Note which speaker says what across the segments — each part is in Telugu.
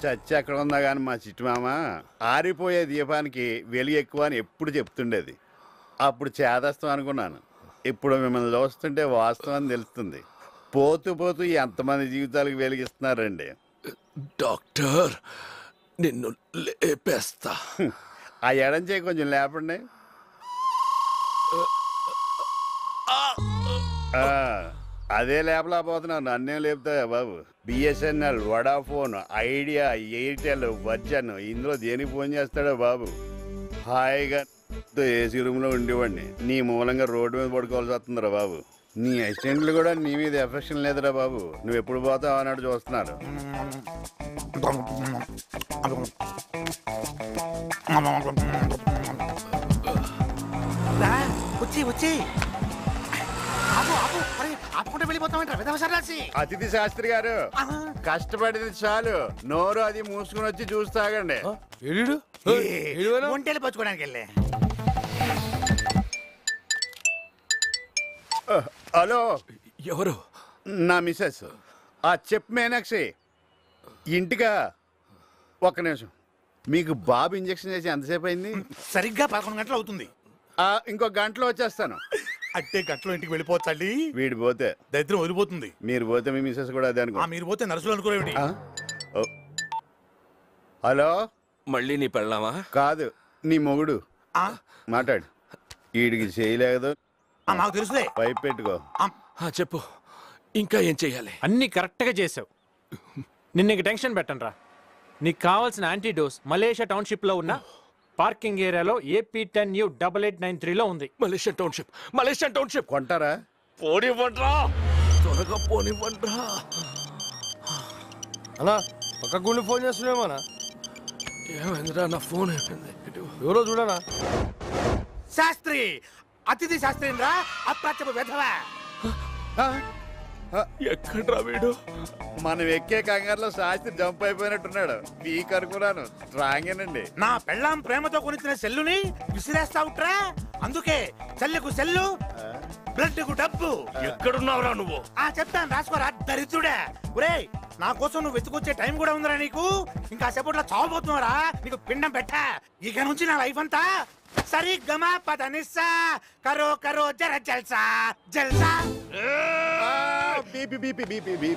Speaker 1: చచ్చి ఎక్కడ ఉందా కానీ మా చిట్టు మామ ఆరిపోయే దీపానికి వెలి ఎక్కువ అని ఎప్పుడు చెప్తుండేది అప్పుడు చేదస్తాం అనుకున్నాను ఇప్పుడు మిమ్మల్ని చూస్తుంటే వాస్తవం అని తెలుస్తుంది పోతూ పోతూ ఎంతమంది జీవితాలకు వెలిగిస్తున్నారండి
Speaker 2: డాక్టర్ నిన్ను లేపేస్తా
Speaker 1: ఆ ఎడం చేయి కొంచెం లేపండి ఆ, అదే లేపలేకపోతున్నావు నన్నేం లేపుతాయా బాబు BSNL Vodafone Idea Airtel Virgin ఇందులో దేనికి ఫోన్ చేస్తాడో బాబు హాయిగా ఏసీ రూమ్లో ఉండేవాడిని నీ మూలంగా రోడ్డు మీద పడుకోవాల్సి వస్తుందిరా బాబు నీ అసిస్టెంట్లు కూడా నీ మీద ఎఫెక్షన్ లేదురా బాబు నువ్వు ఎప్పుడు పోతావు అన్నట్టు చూస్తున్నారు
Speaker 3: రా, వచ్చి వచ్చి ఆపు ఆపు అరే ఆపుకుంటే వెళ్ళిపోతామంటారా విధవ సరాసి
Speaker 1: అతిథి శాస్త్రి గారు కష్టపడింది చాలు నోరు అది మూసుకుని వచ్చి చూస్తాగండి
Speaker 2: ఏడు
Speaker 3: ఒంటేలు పంచుకోవడానికి వెళ్ళే
Speaker 1: హలో
Speaker 2: ఎవరు
Speaker 1: నా మిస్సెస్ ఆ చెప్ మీనాక్షి ఇంటిగా ఒక్క నిమిషం మీకు బాబు ఇంజెక్షన్ చేసి ఎంతసేపు అయింది
Speaker 3: సరిగ్గా పదకొండు గంటలు అవుతుంది
Speaker 1: ఆ, ఇంకో గంటలో వచ్చేస్తాను
Speaker 3: అట్టే గంటలో ఇంటికి వెళ్ళిపోవచ్చండి
Speaker 1: వీడు పోతే
Speaker 3: దరిద్రం వదిలిపోతుంది
Speaker 1: మీరు పోతే మీ మిస్సెస్ కూడా అదే అనుకో
Speaker 3: ఆ మీరు పోతే నర్సులు అనుకోరేమిటి
Speaker 1: ఆ? ఓ. హలో
Speaker 2: మళ్ళీ నీ పెళ్ళామా
Speaker 1: కాదు నీ మొగుడు
Speaker 3: ఆ,
Speaker 1: మాట్లాడు వీడికి చేయలేదు
Speaker 3: ఆ, మాకు తెలుసులే
Speaker 1: పైప్ పెట్టుకో
Speaker 3: ఆ,
Speaker 2: ఆ, చెప్పు ఇంకా ఏం చెయ్యాలి
Speaker 4: అన్ని కరెక్ట్గా చేసావు నిన్న ఇంక టెన్షన్ పెట్టండి రా నీకు కావాల్సిన యాంటీడోస్ మలేషియా టౌన్షిప్లో ఉన్న పార్కింగ్ ఏరియాలో AP ten U double eight nine త్రీలో ఉంది
Speaker 2: మలేషియన్ టౌన్షిప్ మలేషియన్ టౌన్షిప్
Speaker 1: కొంటారా
Speaker 2: పోనివ్వండ్రా త్వరగా పోనివ్వండ్రా
Speaker 5: అన్నా పక్క గుండి ఫోన్ చేస్తున్నామన్నా
Speaker 2: ఏమైందిరా నా ఫోన్ అయిపోయింది ఇటు.
Speaker 5: ఎవరో చూడనా
Speaker 3: శాస్త్రి అతిథి శాస్త్రి రా అప్రాచ్యపు విధవ
Speaker 2: ఎక్కడ్రా వీడు
Speaker 1: మనం ఎక్కే కంగారులో శాస్త్రి జంప్ అయిపోయినట్టున్నాడు వీక్ అనుకున్నాను స్ట్రాంగేనండి
Speaker 3: నా పెళ్ళాం ప్రేమతో కొనిచ్చిన సెల్లుని విసిరేస్తా ఉంటరా అందుకే సెల్లుకు సెల్లు బ్లడ్ కు డబ్బు
Speaker 2: ఎక్కడున్నావురా నువ్వు
Speaker 3: ఆ చెప్తాను రాసుకోరా దరిద్రుడే ఒరేయ్ నా కోసం నువ్వు వెతుకొచ్చే టైం కూడా ఉందిరా నీకు ఇంకా సేపట్లో చావబోతున్నారా నీకు పిండం పెట్టా ఇక నుంచి నా లైఫ్ అంతా సరి గమా పద నిస్సా కరో కరో జర జల్సా జల్సా
Speaker 1: బీపీ బీపీ బీపీ బీపీ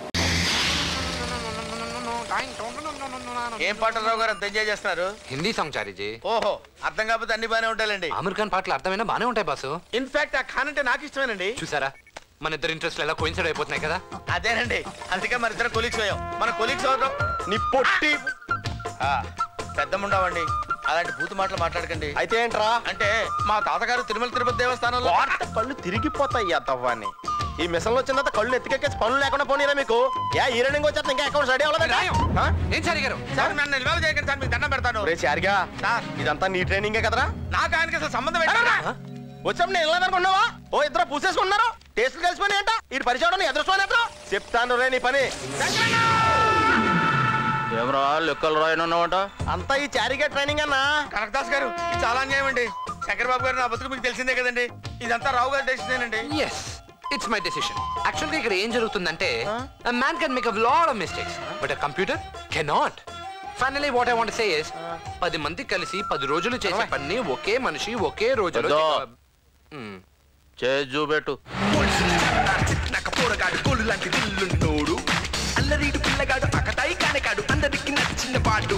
Speaker 6: ఏం పాటలు రావు గారు అంత ఎంజాయ్ చేస్తున్నారు
Speaker 7: హిందీ సాంగ్ చారీజీ
Speaker 6: ఓహో అర్థం కాకపోతే అన్ని బాగానే ఉంటాయండి
Speaker 7: ఆమిర్ ఖాన్ పాటలు అర్థమైనా బానే ఉంటాయి బాసు
Speaker 6: ఇన్ఫాక్ట్ ఆ ఖాన్ అంటే నాకు ఇష్టమేనండి
Speaker 7: చూసారా మన ఇద్దరు ఇంట్రెస్ట్ ఎలా కోయిన్సైడ్ అయిపోతున్నాయి కదా
Speaker 6: అదేనండి అందుకే మన ఇద్దరు కొలీగ్స్ అయ్యాం మన కొలీగ్స్ అవడం నీ పొట్టి ఆ, పెద్దముండవండి అలాంటి భూత మాటలు మాట్లాడకండి అయితే ఏంట్రా అంటే మా తాతగారు తిరుమల తిరుపతి దేవస్థానంలో కళ్ళు తిరిగిపోతాయి ఆ తవ్వాన్ని ఈ మిషన్ వచ్చిన తర్వాత కళ్ళు ఎత్తికెక్కేసి పనులు లేకుండా పోనీరా మీకు యా ఈ రన్నింగ్ వచ్చేస్తే ఇంకా అకౌంట్ రెడీ
Speaker 7: రాయం.
Speaker 6: అవ్వలేదు
Speaker 7: ఏం చారీ గారు
Speaker 6: సార్ నన్ను నిల్వ చేయకండి సార్ మీకు దండం పెడతాను రే చారిగా సార్ ఇదంతా నీ ట్రైనింగే కదరా నాకు ఆయనకి అసలు సంబంధం ఏంటరా వచ్చాము నేను వెళ్ళదనుకున్నావా ఓ ఇద్దరు పూసేసుకున్నారు టేస్ట్లు కలిసిపోయి ఏంట ఇటు పరిచయం ఎదురుకోని ఎదురు చెప్తాను రే నీ పని ఏమరా లెక్కలు రాయనున్నావంట అంతా ఈ చారిగా ట్రైనింగ్ అన్నా కనకదాస్ గారు ఇది చాలా అన్యాయం అండి శంకర్ బాబు గారు నా బతుకు మీకు తెలిసిందే కదండి ఇదంతా రావు గారి డెసిషన్ అండి
Speaker 7: ఎస్ ఇట్స్ మై డెసిషన్ యాక్చువల్ గా ఇక్కడ ఏం జరుగుతుందంటే man can make a lot of mistakes but a computer cannot finally what I want say is పది మంది కలిసి పది రోజులు చేసే పని ఒకే మనిషి ఒకే రోజులో
Speaker 6: వద్దు.
Speaker 7: చేయ- మ్మ్.
Speaker 6: చేసి చూపెట్టు
Speaker 2: పోరగాడు కోళ్ళు లాంటి దిల్లున్నోడు అల్లరీడు పిల్లగాడు అకటాయి కానకాడు అందరికి నచ్చిన పాటు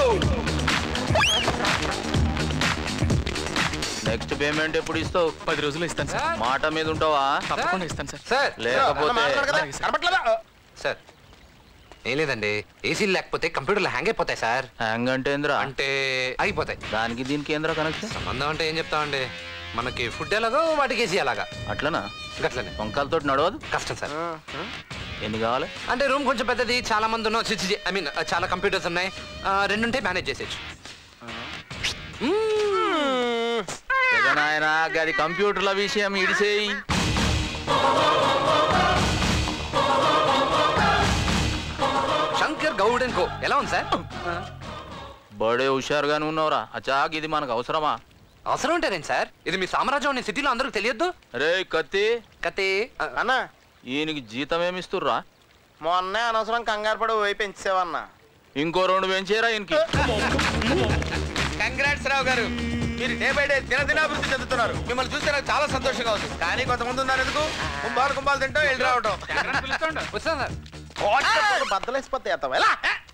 Speaker 6: నెక్స్ట్ పేమెంట్ ఎప్పుడు ఇస్తావు
Speaker 8: పది రోజులు ఇస్తాను సార్
Speaker 6: మాట మీద ఉంటావా
Speaker 8: తప్పకుండా ఇస్తాను సార్
Speaker 7: సార్
Speaker 6: లేకపోతే
Speaker 7: సార్ ఏం లేదండి ఏసీలు లేకపోతే కంప్యూటర్లు హ్యాంగ్ అయిపోతాయి సార్
Speaker 6: హ్యాంగ్ అంటే ఏందిరా
Speaker 7: అంటే అయిపోతాయి
Speaker 6: దానికి దీనికి ఏంద్రా కనెక్షన్
Speaker 7: సంబంధం అంటే ఏం చెప్తామండి మనకి ఫుడ్ ఎలాగో వాటికి ఏసీ అలాగా
Speaker 6: అట్లనా
Speaker 7: గట్లనే
Speaker 6: వంకాలతో నడవదు
Speaker 7: కష్టం సార్
Speaker 6: ఎన్ని కావాలి
Speaker 7: అంటే రూమ్ కొంచెం పెద్దది చాలా మంది ఉన్నాం ఐ మీన్ చాలా కంప్యూటర్స్ ఉన్నాయి ఆ, రెండుంటే మేనేజ్ చేసేయచ్చు
Speaker 6: జగనాయన గది కంప్యూటర్ల విషయం ఇడిసేయి
Speaker 7: శంకర్ గౌడ్ అండ్ కో ఎలా ఉంది సార్
Speaker 6: బడే హుషారుగానే ఉన్నావురా అచాక్ ఇది మనకు అవసరమా
Speaker 7: అవసరం ఉంటారేంటి సార్ ఇది మీ సామ్రాజ్యం నేను సిటీలో అందరికి తెలియద్దు
Speaker 6: రే కత్తి
Speaker 7: కతే
Speaker 6: అన్నా ఈయనకి జీతం ఏమిస్తుర్రా మొన్నే అనవసరం కంగారు పడి పోయి పెంచేవన్నా ఇంకో రెండు పెంచేరా ఇంకి కంగ్రాట్స్ రావు గారు మీరు డే బై డే దినదినాభివృద్ధి చెందుతున్నారు మిమ్మల్ని చూస్తే నాకు చాలా సంతోషంగా ఉంది కానీ కొంతమంది ఉన్నారు ఎందుకు కుంభాలు కుంభాలు తింటాం వెళ్ళి రావటం
Speaker 7: వస్తాను సార్
Speaker 6: బద్దలేసిపోతే ఎలా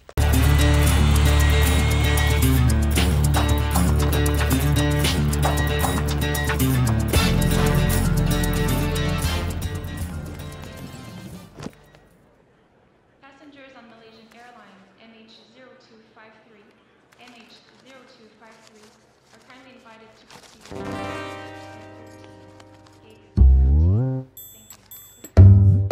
Speaker 9: Passengers on Malaysian Airlines MH0253, MH0253 are kindly invited to proceed. Gate Thank you.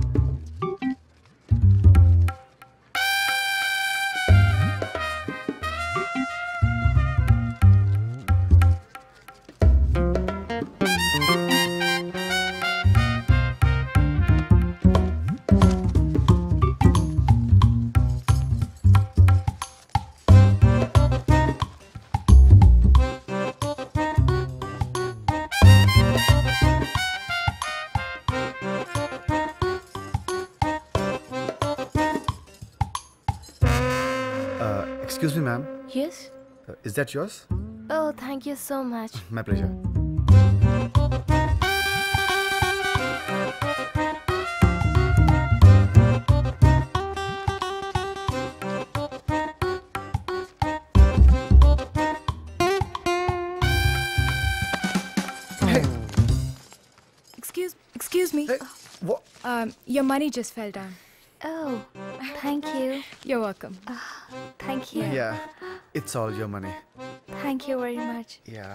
Speaker 10: Excuse me ma'am
Speaker 11: Yes?
Speaker 10: Is that yours
Speaker 11: Oh, thank you so much.
Speaker 10: My pleasure
Speaker 12: Excuse, excuse me.
Speaker 10: what?
Speaker 12: Um, your money just fell down.
Speaker 11: Oh, thank you.
Speaker 12: You're welcome.
Speaker 11: Thank you.
Speaker 10: Yeah it's all your money
Speaker 11: Thank you very much.
Speaker 10: Yeah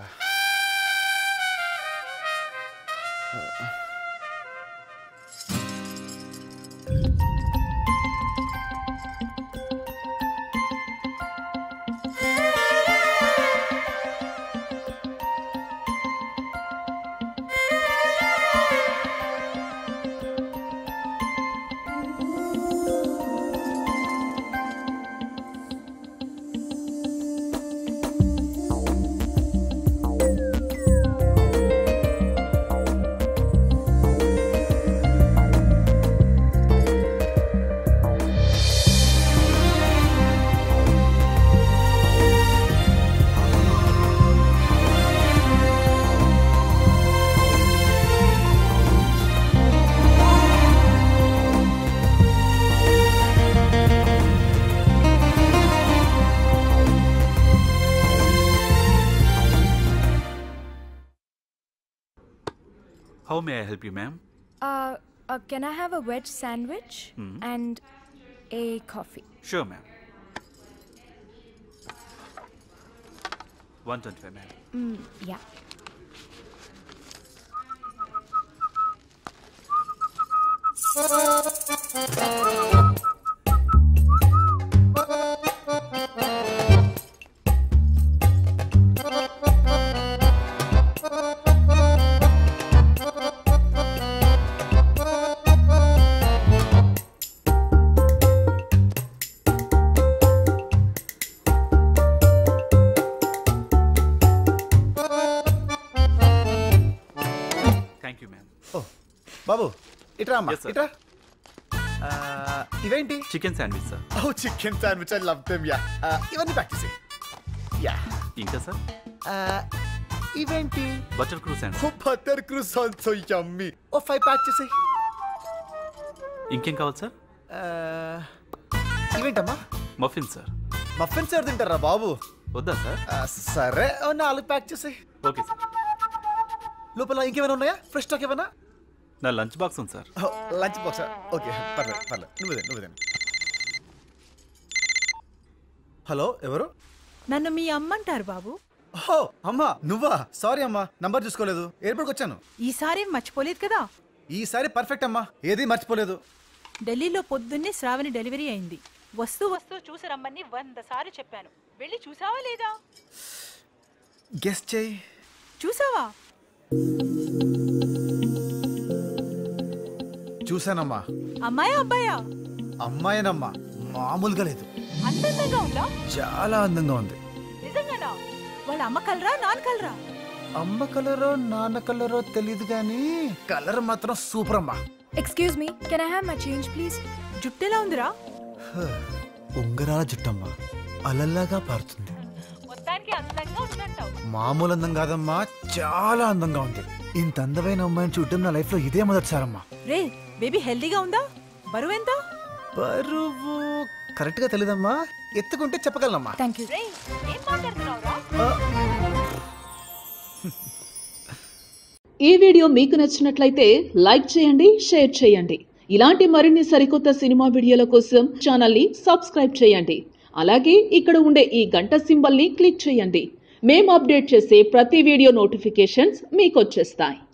Speaker 13: How may I help you, ma'am?
Speaker 12: Uh, uh, can I have a wedge sandwich
Speaker 13: Hmm.
Speaker 12: and a coffee?
Speaker 13: Sure, ma'am. 125, ma'am.
Speaker 12: Mm, yeah.
Speaker 13: Thank you, ma'am.
Speaker 10: ఓ బాబు ఇట్రా అమ్మా
Speaker 13: Yes, sir.
Speaker 10: ఇట్రా ఆ, ఇవేంటి
Speaker 13: Chicken sandwich, sir.
Speaker 10: Oh chicken sandwich I love them yeah ఇవన్నీ ప్యాక్ చేసి యా
Speaker 13: ఇంకా, sir?
Speaker 10: ఇవేంటి
Speaker 13: Butter crew sandwich.
Speaker 10: Oh butter croissant so yummy oh five pack చేసి
Speaker 13: ఇంకేం కావాలి, సార్?
Speaker 10: ఇవేంటమ్మా
Speaker 13: Muffin, sir.
Speaker 10: మఫిన్స్ ఎవరు తింటారా బాబు
Speaker 13: వద్దా, సార్?
Speaker 10: ఆ, సరే ఓ నాలుగు ప్యాక్ చేసి
Speaker 13: ఓకే, సార్.
Speaker 10: లోపల ఇంకేమైనా ఉన్నాయా ఫ్రెష్ స్టాక్ ఏమైనా
Speaker 13: నా లంచ్ బాక్స్ ఉంది, సార్.
Speaker 10: లంచ్ బాక్స్ ఓకే పర్లేదు పర్లేదు నువ్వు నువ్వు హలో ఎవరు
Speaker 14: నన్ను మీ అమ్మంటారు బాబు
Speaker 10: ఓ అమ్మా నువ్వా సారీ అమ్మా నంబర్ చూసుకోలేదు ఎయిర్పోర్ట్కి వచ్చాను
Speaker 14: ఈసారి మర్చిపోలేదు కదా
Speaker 10: ఈసారి పర్ఫెక్ట్ అమ్మా ఏది మర్చిపోలేదు
Speaker 14: ఢిల్లీలో పొద్దున్నే శ్రావణి డెలివరీ అయింది వస్తూ వస్తూ చూసి రమ్మని వంద సార్లు చెప్పాను వెళ్ళి చూసావా లేదా
Speaker 10: గెస్ట్ చేయి
Speaker 14: చూసావా
Speaker 10: చూశానమ్మా
Speaker 14: అమ్మాయా అబ్బాయా
Speaker 10: అమ్మాయినమ్మా మామూలుగా లేదు
Speaker 14: అందంగా ఉందా
Speaker 10: చాలా అందంగా ఉంది
Speaker 14: నిజంగానా వాళ్ళ అమ్మ కలరా నాన్న కలరా
Speaker 10: అమ్మ కలరో నాన్న కలరో తెలియదు కానీ కలర్ మాత్రం సూపర్ అమ్మా
Speaker 12: Excuse me, can I have my change, please?
Speaker 14: జుట్టెలా ఉందిరా
Speaker 10: ఉంగరాల జుట్టమ్మా అలల్లాగా పారుతుంది
Speaker 14: మొత్తానికి అందంగా ఉందంటావు
Speaker 10: మామూలు అందం కాదమ్మా చాలా అందంగా ఉంది ఇంత అందమైన అమ్మాయిని చూడడం నా లైఫ్ లో ఇదే మొదటిసారమ్మా
Speaker 14: రే బేబీ హెల్దీగా ఉందా బరువు ఎంత
Speaker 10: బరువు కరెక్ట్ గా తెలియదమ్మా ఎత్తుకుంటే చెప్పగలనమ్మా
Speaker 12: థ్యాంక్ యూ
Speaker 14: రే ఏం మాట్లాడుతున్నావురా
Speaker 15: ఈ వీడియో మీకు నచ్చినట్లయితే లైక్ చేయండి షేర్ చేయండి ఇలాంటి మరిన్ని సరికొత్త సినిమా వీడియోల కోసం ఛానల్ని సబ్స్క్రైబ్ చేయండి అలాగే ఇక్కడ ఉండే ఈ గంట సింబల్ని క్లిక్ చేయండి మేము అప్డేట్ చేసే ప్రతి వీడియో నోటిఫికేషన్స్ మీకు వచ్చేస్తాయి